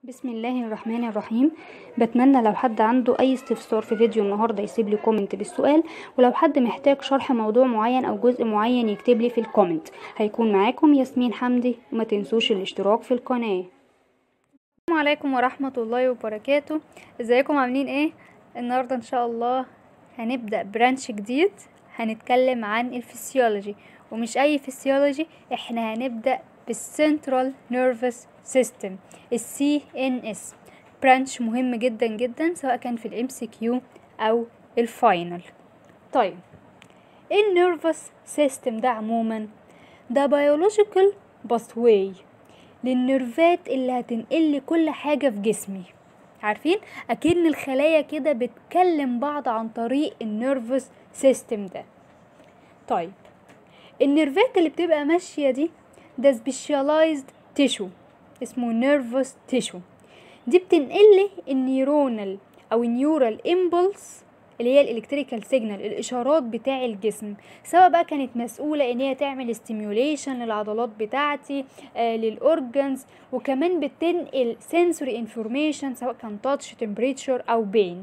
بسم الله الرحمن الرحيم بتمنى لو حد عنده اي استفسار في فيديو النهارده يسيب لي كومنت بالسؤال ولو حد محتاج شرح موضوع معين او جزء معين يكتب لي في الكومنت هيكون معاكم ياسمين حمدي وما تنسوش الاشتراك في القناه السلام عليكم ورحمة الله وبركاته ازيكم عاملين ايه النهاردة ان شاء الله هنبدأ برانش جديد هنتكلم عن الفسيولوجي ومش اي فسيولوجي احنا هنبدأ بالسنترال نيرفس سيستم السي ان اس برانش مهم جدا جدا سواء كان في الام سي كيو او الفاينل طيب ايه النيرفس سيستم ده عموما ده بيولوجيكال باثواي للنرفات اللي هتنقل لي كل حاجة في جسمي عارفين اكن الخلايا كده بتكلم بعض عن طريق النيرفس سيستم ده طيب النرفات اللي بتبقى ماشية دي ده سبيشاليزد تيشو اسمه نيرفس تيشو دي بتنقل لي النيورونال او النيورال امبولس اللي هي الالكتريكال سيجنال الاشارات بتاع الجسم سواء بقى كانت مسؤوله ان هي تعمل ستيميوليشن للعضلات بتاعتي آه للاورجنز وكمان بتنقل سنسوري انفورميشن سواء كان تاتش تمبريتشر او بين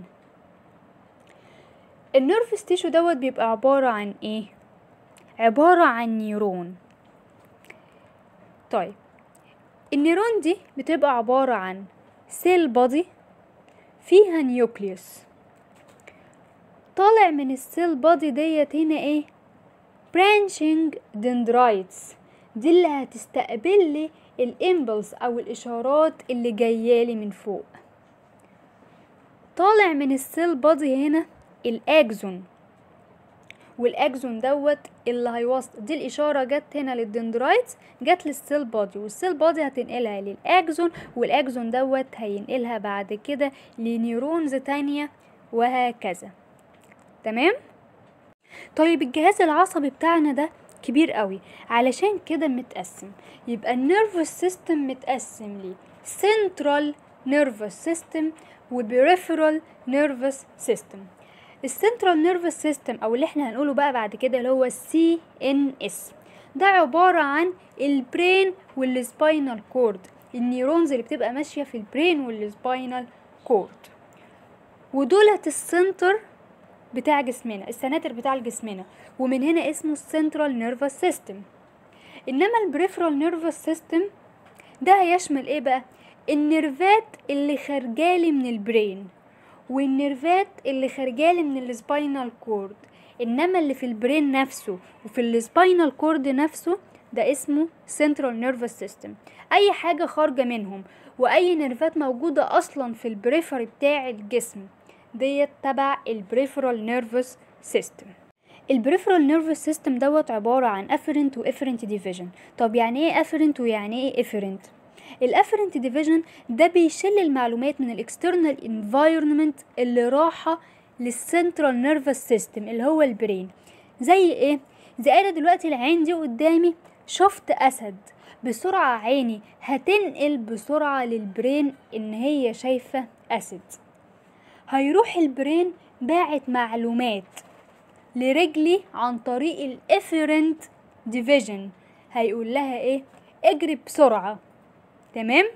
النيرفس تيشو دوت بيبقى عباره عن ايه عباره عن نيرون طيب النيرون دي بتبقى عباره عن سيل بادي فيها نيوكليوس طالع من السيل بادي ديت هنا ايه برانشنج دندرايتس دي اللي هتستقبل لي الامبلس او الاشارات اللي جايالي من فوق طالع من السيل بادي هنا الاكزون والاكزون دوت اللي هيوصل دي الاشاره جت هنا للدندرايتس جت للسيل بادي والسيل بادي هتنقلها للاكزون والاكزون دوت هينقلها بعد كده لنيورونز تانية وهكذا تمام طيب الجهاز العصبي بتاعنا ده كبير قوي علشان كده متقسم يبقى النيرفس سيستم متقسم لي سنترال نيرفس سيستم وبريفرال نيرفس سيستم السنترال نيرفس سيستم او اللي احنا هنقوله بقى بعد كده اللي هو السي ان اس ده عبارة عن البرين والسباينال كورد النيورونز اللي بتبقى ماشية في البرين والسباينال كورد ودولت السنتر بتاع جسمنا السناتر بتاع جسمنا ومن هنا اسمه السنترال نيرفس سيستم انما البريفرال نيرفس سيستم ده هيشمل ايه بقى النيرفات اللي خارجالي من البرين والنيرفات اللي خارجالي من السباينال كورد انما اللي في البرين نفسه وفي السباينال كورد نفسه ده اسمه سنترال نيرفس سيستم اي حاجه خارجه منهم واي نيرفات موجوده اصلا في البريفري بتاع الجسم ديت تبع البريفرال نيرفس سيستم البريفرال نيرفس سيستم دوت عبارة عن افرنت وافرنت ديفيجن طب يعني ايه افرنت ويعني ايه افرنت الافرنت ديفيجن ده بيشل المعلومات من الاكسترنال انفايرمنت اللي راحة للسنترال نيرفس سيستم اللي هو البرين زي ايه زي انا دلوقتي العين دي قدامي شفت اسد بسرعة عيني هتنقل بسرعة للبرين ان هي شايفة اسد هيروح البرين باعت معلومات لرجلي عن طريق الافرنت ديفيجن هيقول لها ايه اجري بسرعة تمام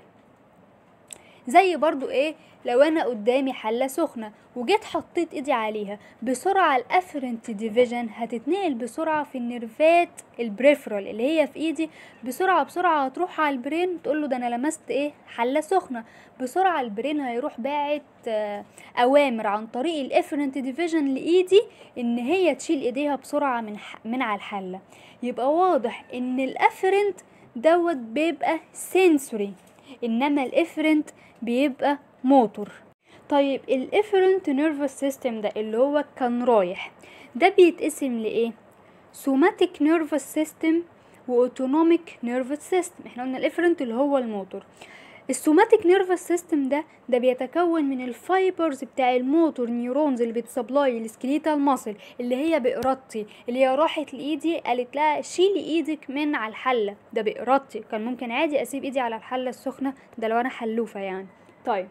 زي برضو ايه لو انا قدامي حله سخنه وجيت حطيت ايدي عليها بسرعه الافرنت ديفيجن هتتنقل بسرعه في النيرفات البريفرال اللي هي في ايدي بسرعه بسرعه هتروح على البرين تقول له ده انا لمست ايه حله سخنه بسرعه البرين هيروح باعت آه اوامر عن طريق الافرنت ديفيجن لايدي ان هي تشيل ايديها بسرعه من من على الحله يبقى واضح ان الافرنت دوت بيبقى سنسوري انما الافرنت بيبقى موتور طيب الافرنت نيرفس سيستم ده اللي هو كان رايح ده بيتقسم لايه سوماتيك نيرفس سيستم واوتونوميك نيرفس سيستم احنا قلنا الافرنت اللي هو الموتور السوماتيك نيرفس سيستم ده ده بيتكون من الفايبرز بتاع الموتور نيورونز اللي بتسبلاي السكليتال ماسل اللي هي بإرادتي اللي هي راحت لايدي قالت لها شيلي ايدك من على الحله ده بإرادتي كان ممكن عادي اسيب ايدي على الحله السخنه ده لو انا حلوفه يعني طيب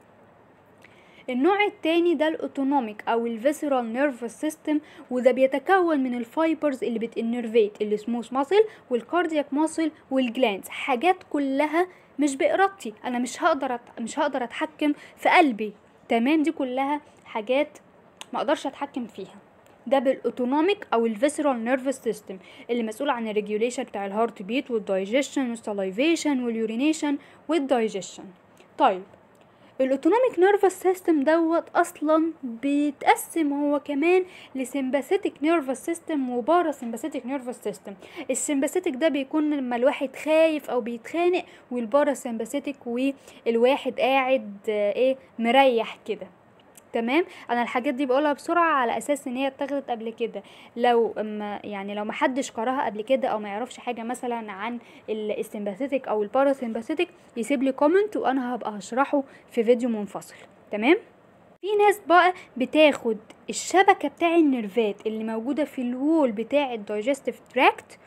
النوع التاني ده الاوتونوميك او الفيسرال نيرفس سيستم وده بيتكون من الفايبرز اللي بتنرفيت السموث ماسل والكاردياك ماسل والجلاندز حاجات كلها مش بارادتي انا مش هقدر أت... مش هقدر اتحكم في قلبي تمام دي كلها حاجات ما اقدرش اتحكم فيها ده بالاوتونوميك او الفيسرال نيرفس سيستم اللي مسؤول عن الريجوليشن بتاع الهارت بيت والدايجيشن والسلايفيشن واليورينيشن والدايجيشن طيب الاوتونوميك نيرفس سيستم دوت اصلا بيتقسم هو كمان لسمباثيتك نيرفس سيستم وبارا سمباثيتك نيرفس سيستم السمباثيتك ده بيكون لما الواحد خايف او بيتخانق والبارا سمباثيتك والواحد قاعد آه، ايه مريح كده تمام انا الحاجات دي بقولها بسرعه على اساس ان هي اتاخدت قبل كده لو ما يعني لو ما حدش قراها قبل كده او ما يعرفش حاجه مثلا عن السمباثيتك او الباراسمباثيتك يسيب لي كومنت وانا هبقى هشرحه في فيديو منفصل تمام في ناس بقى بتاخد الشبكه بتاع النرفات اللي موجوده في الوول بتاع الدايجستيف تراكت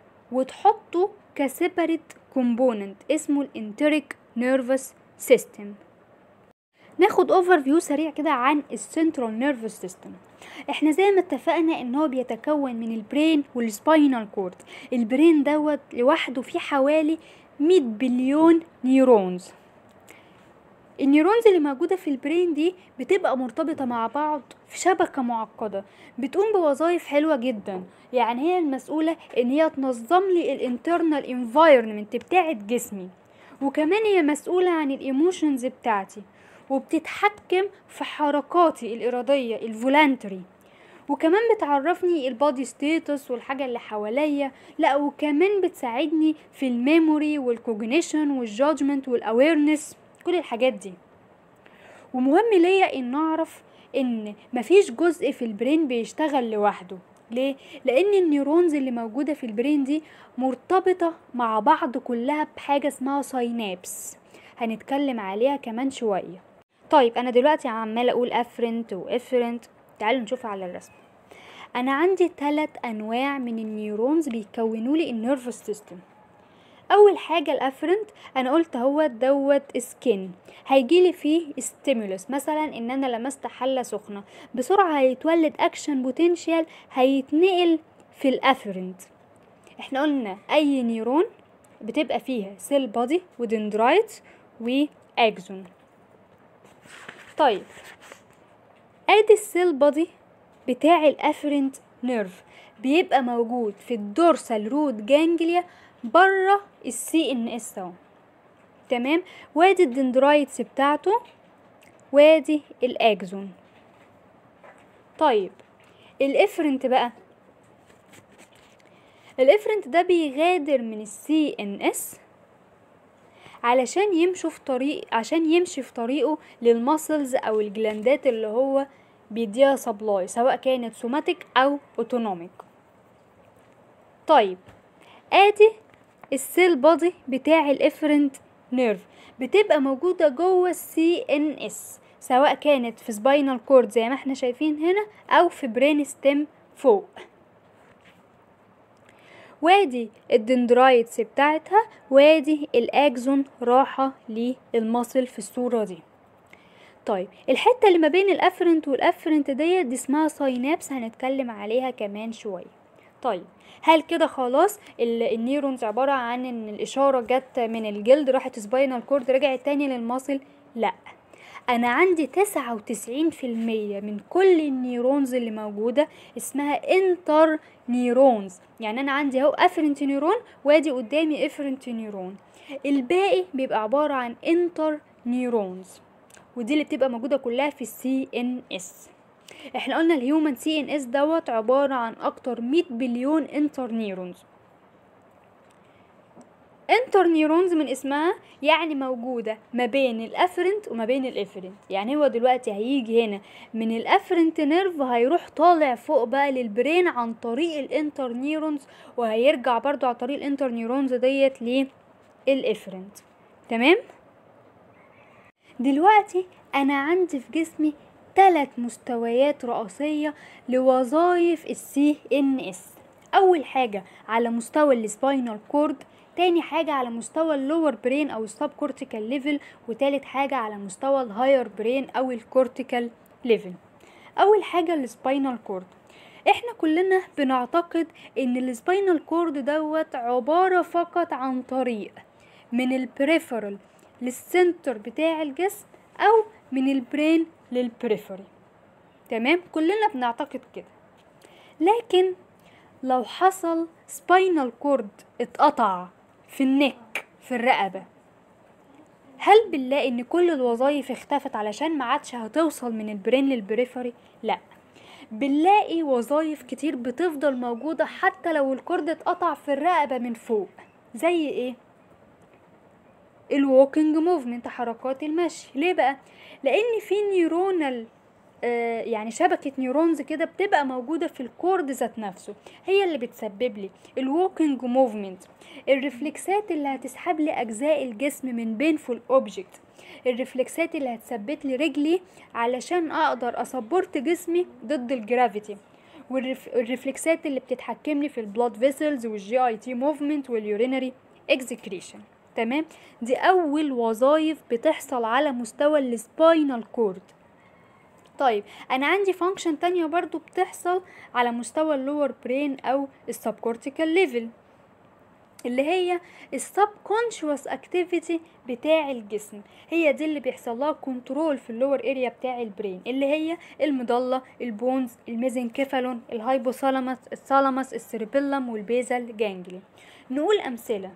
وتحطه كسيبريت كومبوننت اسمه الانتريك نيرفس سيستم ناخد اوفر فيو سريع كده عن السنترال نيرفس سيستم احنا زي ما اتفقنا ان هو بيتكون من البرين والسباينال كورد البرين دوت لوحده فيه حوالي 100 بليون نيورونز النيورونز اللي موجودة في البرين دي بتبقى مرتبطة مع بعض في شبكة معقدة بتقوم بوظائف حلوة جدا يعني هي المسؤولة ان هي تنظم لي الانترنال انفايرمنت بتاعت جسمي وكمان هي مسؤولة عن الايموشنز بتاعتي وبتتحكم في حركاتي الإرادية الفولانتري وكمان بتعرفني البادي ستيتس والحاجة اللي حواليا لا وكمان بتساعدني في الميموري والكوجنيشن والجادجمنت والاويرنس كل الحاجات دي ومهم ليا ان اعرف ان مفيش جزء في البرين بيشتغل لوحده ليه لان النيورونز اللي موجوده في البرين دي مرتبطه مع بعض كلها بحاجه اسمها ساينابس هنتكلم عليها كمان شويه طيب انا دلوقتي عماله اقول افرنت وافرنت تعالوا نشوف على الرسم انا عندي ثلاث انواع من النيورونز بيكونوا لي النيرفس سيستم اول حاجه الافرنت انا قلت هو دوت سكين هيجيلي فيه ستيمولس مثلا ان انا لمست حله سخنه بسرعه هيتولد اكشن بوتنشال هيتنقل في الافرنت احنا قلنا اي نيرون بتبقى فيها سيل بادي ودندرايت واكزون طيب ادي السيل بادي بتاع الافرنت نيرف بيبقى موجود في الدورسال روت جانجليا بره السي ان اس اهو تمام وادي الدندرايتس بتاعته وادي الاكزون طيب الافرنت بقى الافرنت ده بيغادر من السي ان اس علشان يمشوا في طريق عشان يمشي في طريقه للماسلز او الجلاندات اللي هو بيديها سبلاي سواء كانت سوماتيك او اوتونوميك طيب ادي السيل بادي بتاع الافرنت نيرف بتبقى موجودة جوه السي ان اس سواء كانت في سباينال كورد زي ما احنا شايفين هنا او في برين ستيم فوق وادي الدندرايتس بتاعتها وادي الاكزون راحة للمصل في الصورة دي طيب الحتة اللي ما بين الافرنت والافرنت ديت دي اسمها ساينابس هنتكلم عليها كمان شوية طيب هل كده خلاص النيورونز عبارة عن ان الاشارة جت من الجلد راحت سباينال كورد رجعت تاني للمصل لا انا عندي تسعة وتسعين في المية من كل النيورونز اللي موجودة اسمها انتر نيورونز يعني انا عندي اهو افرنت نيورون وادي قدامي افرنت نيورون الباقي بيبقى عبارة عن انتر نيورونز ودي اللي بتبقى موجودة كلها في السي ان اس احنا قلنا الهيومن سي ان اس دوت عبارة عن اكتر 100 بليون انتر نيورونز انتر نيورونز من اسمها يعني موجودة ما بين الافرنت وما بين الافرنت يعني هو دلوقتي هيجي هنا من الافرنت نيرف هيروح طالع فوق بقى للبرين عن طريق الانتر نيورونز وهيرجع برضو عن طريق الانتر نيورونز ديت للافرنت تمام دلوقتي انا عندي في جسمي ثلاث مستويات رئيسية لوظائف السي ان اس اول حاجة على مستوى السباينال كورد تاني حاجة على مستوى اللور برين او السب كورتيكال ليفل وتالت حاجة على مستوى الهاير برين او الكورتيكال ليفل اول حاجة السباينال كورد احنا كلنا بنعتقد ان السباينال كورد دوت عبارة فقط عن طريق من البريفرال للسنتر بتاع الجسم او من البرين للبريفري تمام كلنا بنعتقد كده لكن لو حصل سباينال كورد اتقطع في النك في الرقبه هل بنلاقي ان كل الوظائف اختفت علشان ما عادش هتوصل من البرين للبريفري لا بنلاقي وظائف كتير بتفضل موجودة حتى لو الكورد اتقطع في الرقبة من فوق زي ايه الووكينج موفمنت حركات المشي ليه بقى لان في نيورونال آه يعني شبكة نيورونز كده بتبقى موجودة في الكورد ذات نفسه هي اللي بتسبب لي الووكينج موفمنت الرفلكسات اللي هتسحب لي اجزاء الجسم من بينفول اوبجكت الرفلكسات اللي هتثبت لي رجلي علشان اقدر اسبورت جسمي ضد الجرافيتي والرفلكسات اللي بتتحكم لي في البلاد فيسلز والجي اي تي موفمنت واليورينري اكزكريشن تمام دي اول وظائف بتحصل على مستوى السباينال كورد طيب انا عندي فانكشن تانية برضو بتحصل على مستوى اللور برين او السبكورتيكال ليفل اللي هي السب كونشوس اكتيفيتي بتاع الجسم هي دي اللي بيحصل لها كنترول في اللور اريا بتاع البرين اللي هي المضله البونز الميزنكيفالون الهايبوثالاموس الثالاموس السيربيلم والبيزال جانجلي نقول امثله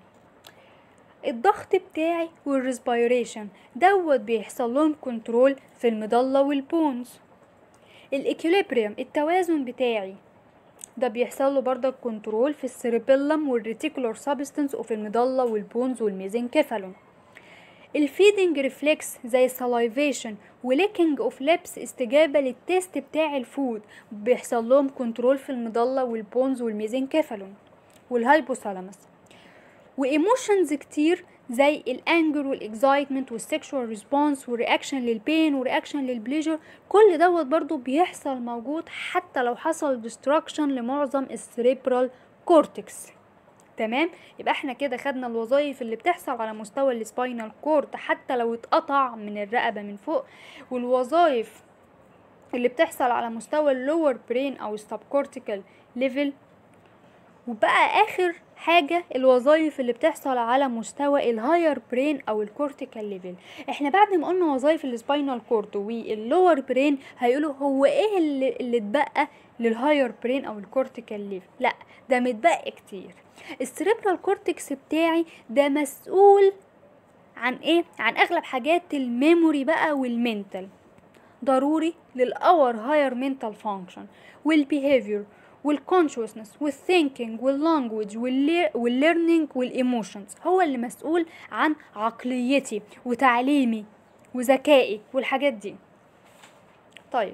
الضغط بتاعي والريسبيريشن دوت بيحصل لهم كنترول في المضله والبونز الاكيليبريم التوازن بتاعي ده بيحصل له برضك كنترول في السيربيلم والريتيكولار سابستنس وفي المضله والبونز والميزنكيفالون الفيدنج ريفلكس زي السلايفيشن وليكنج اوف ليبس استجابه للتيست بتاع الفود بيحصل لهم كنترول في المضله والبونز والميزنكيفالون والهايبوثالاموس وايموشنز كتير زي الانجر والاكزايتمنت والسكشوال ريسبونس والرياكشن للبين والرياكشن للبليجر كل دوت برضو بيحصل موجود حتى لو حصل ديستراكشن لمعظم السريبرال كورتكس تمام يبقى احنا كده خدنا الوظائف اللي بتحصل على مستوى السباينال كورد حتى لو اتقطع من الرقبه من فوق والوظائف اللي بتحصل على مستوى اللور برين او السبكورتيكال ليفل وبقى اخر حاجة الوظائف اللي بتحصل على مستوى الهاير برين او الكورتيكال ليفل احنا بعد ما قلنا وظائف السباينال كورد واللور برين هيقولوا هو ايه اللي, اللي اتبقى للهاير برين او الكورتيكال ليفل لا ده متبقى كتير السريبرال كورتكس بتاعي ده مسؤول عن ايه عن اغلب حاجات الميموري بقى والمنتال ضروري للاور هاير منتال فانكشن والبيهيفير والكونشوسنس والثينكينج واللانجوج والليرنينج والايموشنز هو اللي مسؤول عن عقليتي وتعليمي وذكائي والحاجات دي طيب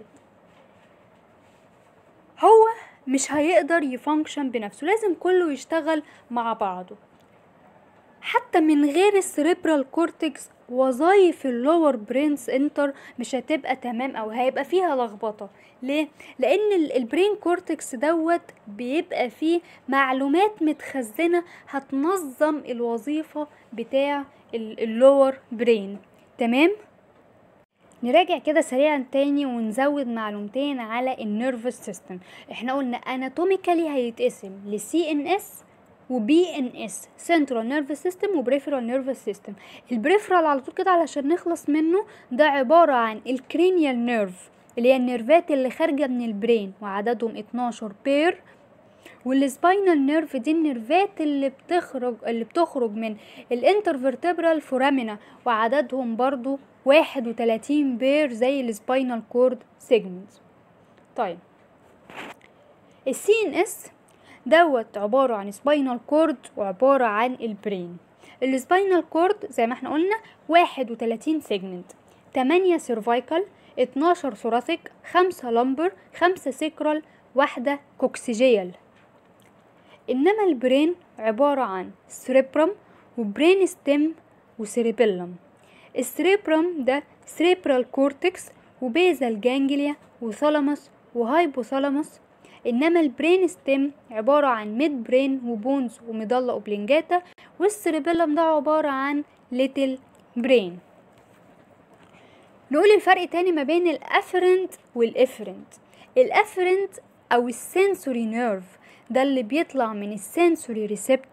هو مش هيقدر يفانكشن بنفسه لازم كله يشتغل مع بعضه حتى من غير السريبرال كورتكس وظايف اللور برين سنتر مش هتبقى تمام او هيبقى فيها لخبطه ليه لان البرين كورتكس دوت بيبقى فيه معلومات متخزنه هتنظم الوظيفه بتاع اللور برين تمام نراجع كده سريعا تاني ونزود معلومتين على النيرفس سيستم احنا قلنا اناتوميكالي هيتقسم لسي ان اس وبي ان اس سنترال نيرفس سيستم وبريفرال نيرفس سيستم البريفرال على طول كده علشان نخلص منه ده عباره عن الكرينيال نيرف اللي هي النيرفات اللي خارجه من البرين وعددهم 12 بير والسباينال نيرف دي النيرفات اللي بتخرج اللي بتخرج من الانترفرتبرال فورامينا وعددهم برضو 31 بير زي السباينال كورد سيجمنت طيب السي ان اس دوت عبارة عن سباينال كورد وعبارة عن البرين السباينال كورد زي ما احنا قلنا 31 سيجمنت 8 سيرفايكال 12 ثوراسيك 5 لمبر 5 سيكرال واحدة كوكسيجيال انما البرين عبارة عن سريبرم وبرين ستيم وسيريبيلم السريبرم ده سريبرال كورتكس وبيزال جانجليا وثالاموس وهايبوثالاموس انما البرين ستيم عبارة عن ميد برين وبونز ومضلة اوبلنجاتا والسيريبيلم ده عبارة عن ليتل برين نقول الفرق تاني ما بين الافرنت والافرنت الافرنت او السنسوري نيرف ده اللي بيطلع من السنسوري ريسبتور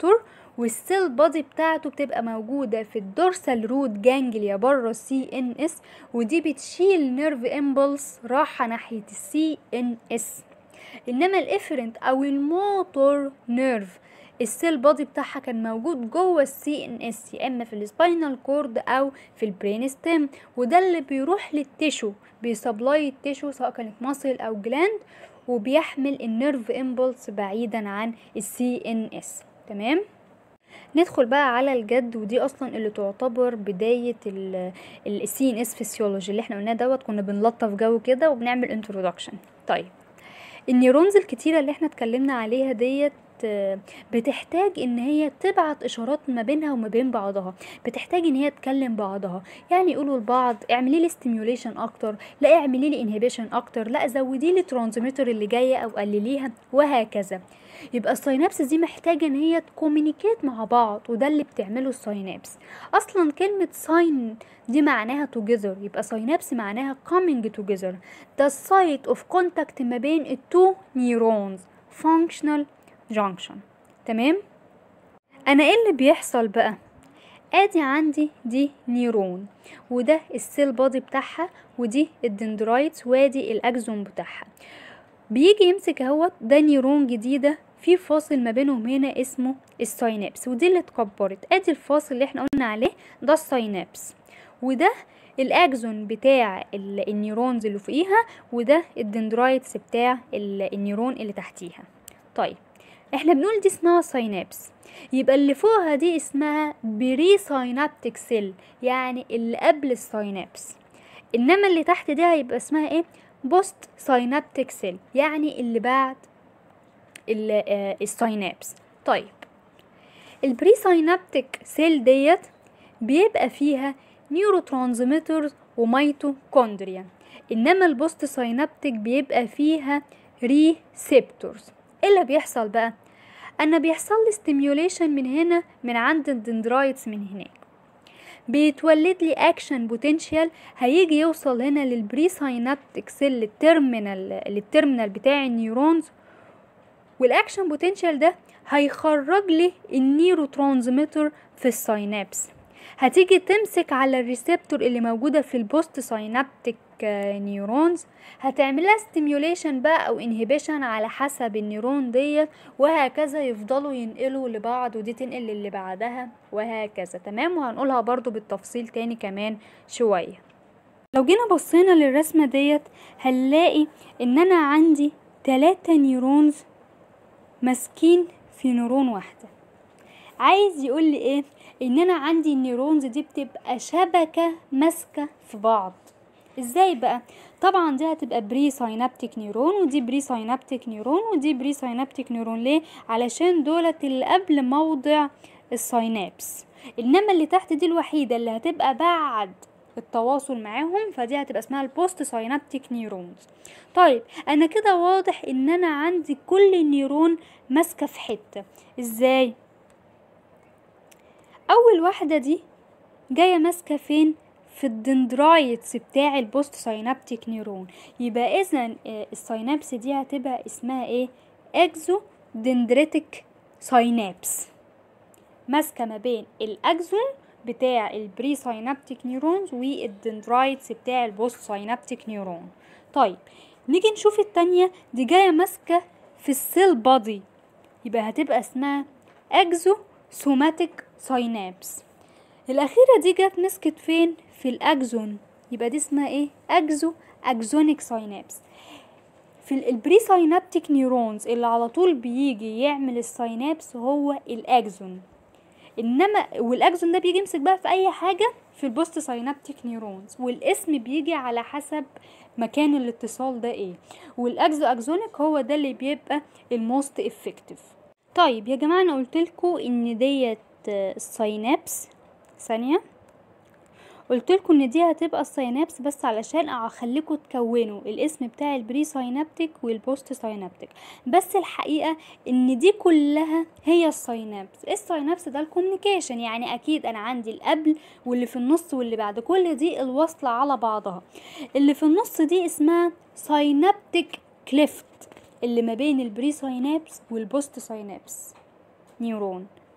والسيل بادي بتاعته بتبقى موجودة في الدورسال روت جانجليا بره السي ان اس ودي بتشيل نيرف امبلس راحة ناحية السي ان اس انما الافرنت او الموتور نيرف السيل بادي بتاعها كان موجود جوه السي ان اس يا اما في السباينال كورد او في البرين ستيم وده اللي بيروح للتيشو بيسبلاي التيشو سواء كانت ماسل او جلاند وبيحمل النيرف امبلس بعيدا عن السي ان اس تمام ندخل بقى على الجد ودي اصلا اللي تعتبر بدايه السي ان اس فيسيولوجي اللي احنا قلناه دوت كنا بنلطف جو كده وبنعمل انترودكشن طيب النيورونز الكتيره اللي احنا اتكلمنا عليها ديت بتحتاج ان هي تبعت اشارات ما بينها وما بين بعضها بتحتاج ان هي تكلم بعضها يعني يقولوا لبعض اعملي لي ستيميوليشن اكتر لا اعملي لي انهبيشن اكتر لا زودي لي ترانسميتر اللي جايه او قلليها وهكذا يبقى الساينابس دي محتاجه ان هي تكومينيكيت مع بعض وده اللي بتعمله الساينابس اصلا كلمه ساين دي معناها توجذر يبقى ساينابس معناها coming together ده السايت اوف كونتاكت ما بين التو نيورونز functional junction تمام انا ايه اللي بيحصل بقى ادي عندي دي نيرون وده السيل بادي بتاعها ودي الدندرايتس وادي الاكزون بتاعها بيجي يمسك اهوت ده نيرون جديده في فاصل ما بينهم هنا اسمه الساينابس ودي اللي اتكبرت ادي الفاصل اللي احنا قلنا عليه ده الساينابس وده الاكزون بتاع النيورونز اللي فوقيها وده الدندرايتس بتاع النيرون اللي تحتيها طيب احنا بنقول دي اسمها ساينابس يبقى اللي فوقها دي اسمها بري ساينابتيك سيل يعني اللي قبل الساينابس انما اللي تحت دي هيبقى اسمها ايه بوست ساينابتيك سيل يعني اللي بعد الساينابس طيب البري ساينابتيك سيل ديت بيبقى فيها نيورو ترانسميترز وميتوكوندريا انما البوست ساينابتيك بيبقى فيها ريسبتورز ايه اللي بيحصل بقى انا بيحصل لي ستيميوليشن من هنا من عند الدندرايتس من هناك بيتولد لي اكشن بوتنشال هيجي يوصل هنا للبري ساينابتيك سيل للتيرمينال للتيرمينال بتاع النيورونز والاكشن بوتنشال ده هيخرج لي النيرو ترانسميتر في الساينابس هتيجي تمسك على الريسبتور اللي موجودة في البوست ساينابتيك نيورونز هتعملها ستيميوليشن بقى او انهبيشن على حسب النيرون ديت وهكذا يفضلوا ينقلوا لبعض ودي تنقل اللي بعدها وهكذا تمام وهنقولها برضو بالتفصيل تاني كمان شوية لو جينا بصينا للرسمة ديت هنلاقي ان انا عندي تلاتة نيورونز ماسكين في نيرون واحدة عايز يقول لي ايه ان انا عندي النيورونز دي بتبقى شبكة ماسكة في بعض ازاي بقى طبعا دي هتبقى بري ساينابتيك نيورون ودي بري ساينابتيك نيورون ودي بري ساينابتيك نيورون ليه علشان دولت اللي قبل موضع الساينابس انما اللي تحت دي الوحيده اللي هتبقى بعد التواصل معاهم فدي هتبقى اسمها البوست ساينابتيك نيورونز طيب انا كده واضح ان انا عندي كل نيرون ماسكه في حته ازاي اول واحده دي جايه ماسكه فين في الدندرايتس بتاع البوست ساينابتيك نيرون يبقى اذا الساينابس دي هتبقى اسمها ايه اكزو دندريتك ساينابس ماسكه ما بين الاكزون بتاع البري ساينابتيك نيورونز والدندرايتس بتاع البوست ساينابتيك نيورون طيب نيجي نشوف التانية دي جاية ماسكة في السيل بادي يبقى هتبقى اسمها اكزو سوماتيك ساينابس الأخيرة دي جت مسكت فين في الأكزون يبقى دي اسمها ايه أكزو أكزونيك ساينابس في البري ساينابتيك نيورونز اللي على طول بيجي يعمل الساينابس هو الأكزون انما والاكزون ده بيجي يمسك بقى في اي حاجه في البوست ساينابتيك نيورونز والاسم بيجي على حسب مكان الاتصال ده ايه والاكزو اكزونيك هو ده اللي بيبقى الموست افكتيف طيب يا جماعه انا قلت لكم ان ديت الساينابس ثانيه قلت لكم ان دي هتبقى الساينابس بس علشان اخليكم تكونوا الاسم بتاع البري ساينابتيك والبوست ساينابتيك بس الحقيقه ان دي كلها هي الساينابس الساينابس ده الكوميونيكيشن يعني اكيد انا عندي القبل واللي في النص واللي بعد كل دي الوصله على بعضها اللي في النص دي اسمها ساينابتيك كليفت اللي ما بين البري ساينابس والبوست ساينابس نيورون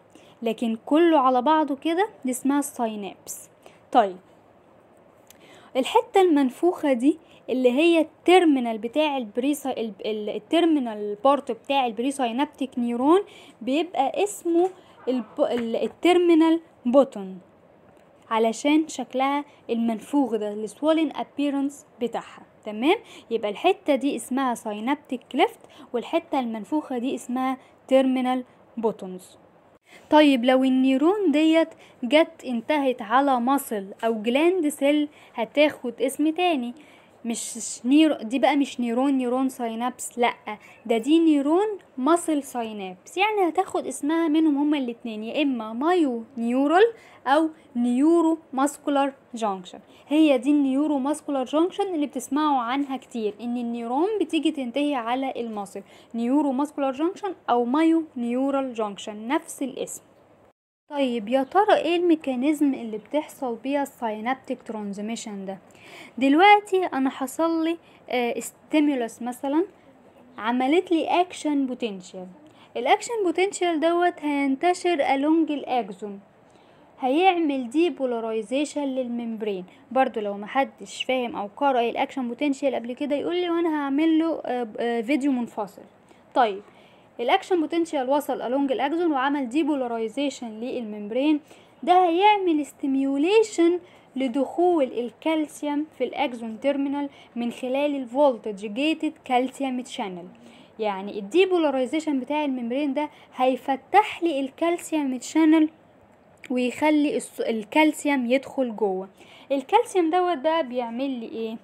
لكن كله على بعضه كده دي اسمها الساينابس طيب الحته المنفوخه دي اللي هي التيرمينال بتاع البريسا التيرمينال بارت بتاع البريساينابتيك نيورون بيبقى اسمه التيرمينال بوتون علشان شكلها المنفوخ ده السوولن ابيرنس بتاعها تمام يبقى الحته دي اسمها ساينابتيك كليفت والحته المنفوخه دي اسمها تيرمينال بوتونز طيب لو النيرون ديت جت انتهت على مصل او جلاند سيل هتاخد اسم تاني مش نيرو دي بقى مش نيرون نيرون ساينابس لا ده دي نيرون ماسل ساينابس يعني هتاخد اسمها منهم هما الاتنين يا اما مايو نيورال او نيورو ماسكولار جانكشن هي دي النيورو ماسكولار جانكشن اللي بتسمعوا عنها كتير ان النيرون بتيجي تنتهي على المصل نيورو ماسكولار جانكشن او مايو نيورال جانكشن نفس الاسم طيب يا ترى ايه الميكانيزم اللي بتحصل بيها الساينابتيك ترانزميشن ده دلوقتي انا حصل لي ستيمولس مثلا عملت لي اكشن بوتنشال الاكشن بوتنشال دوت هينتشر along الاكزون هيعمل دي بولاريزيشن للممبرين برضو لو محدش فاهم او قرأ الاكشن بوتنشال قبل كده يقول لي وانا هعمل له فيديو منفصل طيب الاكشن بوتنشال وصل along الاكزون وعمل دي بولاريزيشن للممبرين ده هيعمل ستيميوليشن لدخول الكالسيوم في الاكزون تيرمينال من خلال الفولتج جيتد كالسيوم تشانل يعني الديبولاريزيشن بتاع الممبرين ده هيفتح لي الكالسيوم تشانل ويخلي الكالسيوم يدخل جوه الكالسيوم دوت بقى بيعمل لي ايه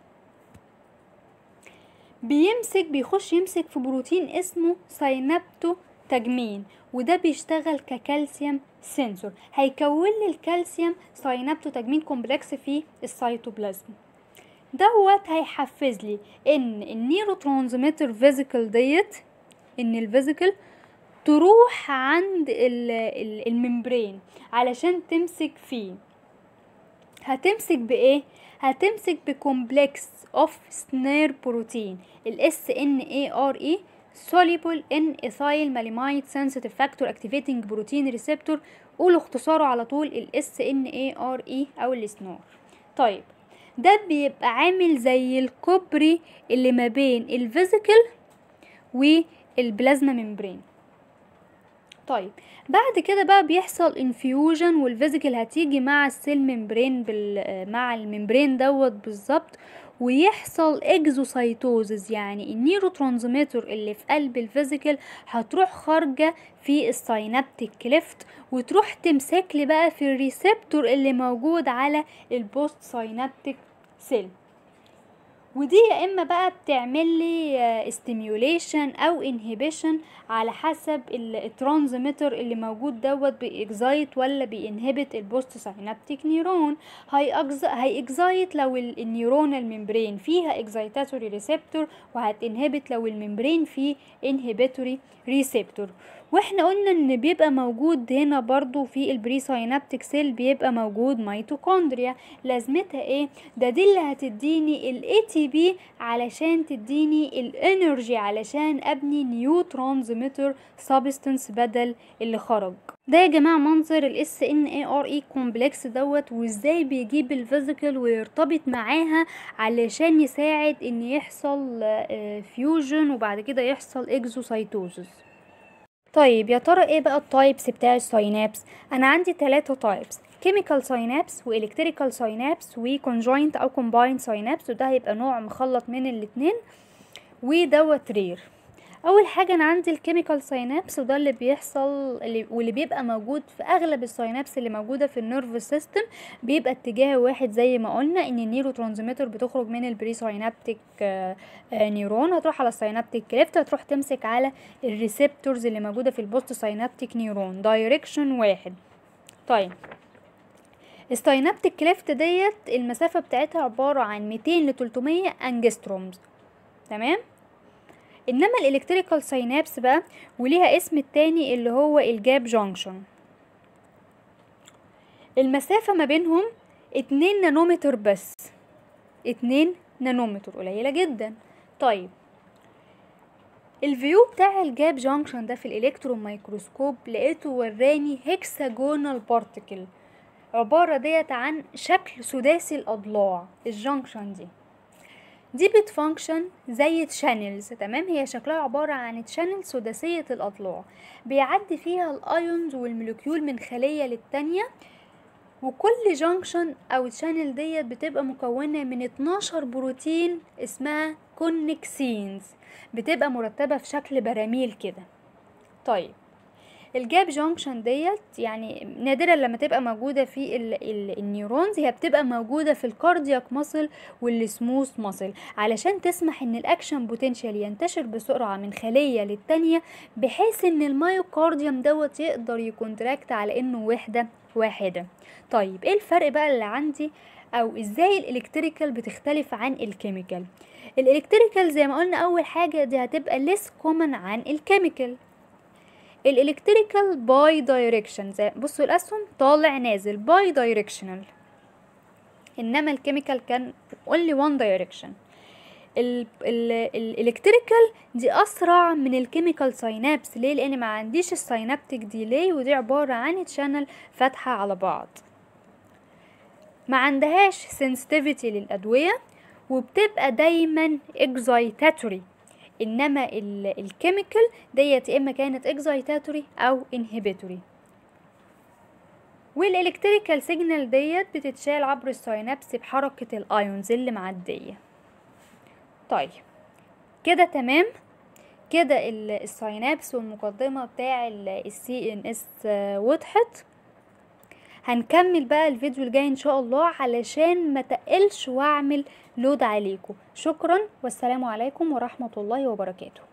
بيمسك بيخش يمسك في بروتين اسمه ساينابتو تجمين وده بيشتغل ككالسيوم سنسور هيكون لي الكالسيوم ساينابتو تجمين كومبلكس في السيتوبلازم دوت هيحفز لي ان النيرو ترانسميتر فيزيكال ديت ان الفيزيكال تروح عند الممبرين علشان تمسك فيه هتمسك بايه هتمسك بكومبلكس اوف سنير بروتين الاس ان اي ار اي soluble in ethyl melamine sensitive factor activating protein receptor قولوا اختصاره على طول ال SNARE او السنور طيب ده بيبقى عامل زي الكوبري اللي ما بين الفيزيكال والبلازما ممبرين طيب بعد كده بقى بيحصل انفيوجن والفيزيكال هتيجي مع السيل ممبرين بال مع الممبرين دوت بالظبط ويحصل اكزوسايتوزز يعني النيرو ترانسميتر اللي في قلب الفيزيكال هتروح خارجه في الساينابتيك كليفت وتروح تمسك لي بقى في الريسبتور اللي موجود على البوست ساينابتيك سيل ودي يا اما بقى بتعمل لي ستيميوليشن او انهبيشن على حسب الترانزميتر اللي موجود دوت بيكزايت ولا بينهبت البوست ساينابتيك نيرون هي اكزايت لو النيورون الممبرين فيها اكزايتاتوري ريسبتور وهتنهبت لو الممبرين فيه انهبيتوري ريسبتور واحنا قلنا ان بيبقى موجود هنا برضو في البري ساينابتيك سيل بيبقى موجود ميتوكوندريا لازمتها ايه ده دي اللي هتديني الاي تي بي علشان تديني الانرجي علشان ابني نيو ترانزميتر سبستنس بدل اللي خرج ده يا جماعه منظر الاس ان اي ار اي كومبلكس دوت وازاي بيجيب الفيزيكال ويرتبط معاها علشان يساعد ان يحصل فيوجن وبعد كده يحصل اكزوسايتوزس طيب يا ترى ايه بقى التايبس بتاع الساينابس انا عندي ثلاثة تايبس كيميكال ساينابس والكتريكال ساينابس وكونجوينت او كومباين ساينابس وده هيبقى نوع مخلط من الاتنين ودوت رير اول حاجه انا عندي الكيميكال ساينابس وده اللي بيحصل اللي واللي بيبقى موجود في اغلب الساينابس اللي موجوده في النيرف سيستم بيبقى اتجاه واحد زي ما قلنا ان النيرو ترانسميتر بتخرج من البري ساينابتيك نيورون هتروح على الساينابتيك كليفت هتروح تمسك على الريسبتورز اللي موجوده في البوست ساينابتيك نيورون دايركشن واحد طيب الساينابتيك كليفت ديت المسافه بتاعتها عباره عن 200 ل 300 انجسترومز تمام انما الالكتريكال ساينابس بقى وليها اسم التاني اللي هو الجاب جانكشن المسافة ما بينهم اتنين نانومتر بس اتنين نانومتر قليلة جدا طيب الفيو بتاع الجاب جانكشن ده في الالكترون ميكروسكوب لقيته وراني هيكساجونال بارتيكل عبارة ديت عن شكل سداسي الأضلاع الجانكشن دي دي بتفانكشن زي تشانلز تمام هي شكلها عبارة عن تشانل سداسية الأضلاع بيعدي فيها الأيونز والموليكيول من خلية للتانية وكل جانكشن أو تشانل ديت بتبقى مكونة من 12 بروتين اسمها كونكسينز بتبقى مرتبة في شكل براميل كده طيب الجاب جانكشن ديت يعني نادرا لما تبقى موجودة في ال ال النيورونز هي بتبقى موجودة في الكاردياك ماسل والسموث ماسل علشان تسمح ان الاكشن بوتنشال ينتشر بسرعة من خلية للتانية بحيث ان المايوكارديوم دوت يقدر يكونتراكت على انه وحدة واحدة طيب ايه الفرق بقى اللي عندي او ازاي الالكتريكال بتختلف عن الكيميكال الالكتريكال زي ما قلنا اول حاجة دي هتبقى ليس كومن عن الكيميكال الالكتريكال باي دايركشن زي بصوا الاسهم طالع نازل باي دايركشنال انما الكيميكال كان only one direction الالكتريكال دي اسرع من الكيميكال ساينابس ليه لان ما عنديش الساينابتيك ديلي ودي عباره عن تشانل فاتحه على بعض ما عندهاش سنسيتيفيتي للادويه وبتبقى دايما اكزايتاتوري انما الكيميكال ديت يا اما كانت اكزايتاتوري او انهبيتوري والالكتريكال سيجنال ديت بتتشال عبر الساينابس بحركه الايونز اللي معديه طيب كده تمام كده الساينابس والمقدمه بتاع السي ان اس وضحت هنكمل بقى الفيديو الجاي ان شاء الله علشان ما تقلش واعمل لود عليكم شكرا والسلام عليكم ورحمه الله وبركاته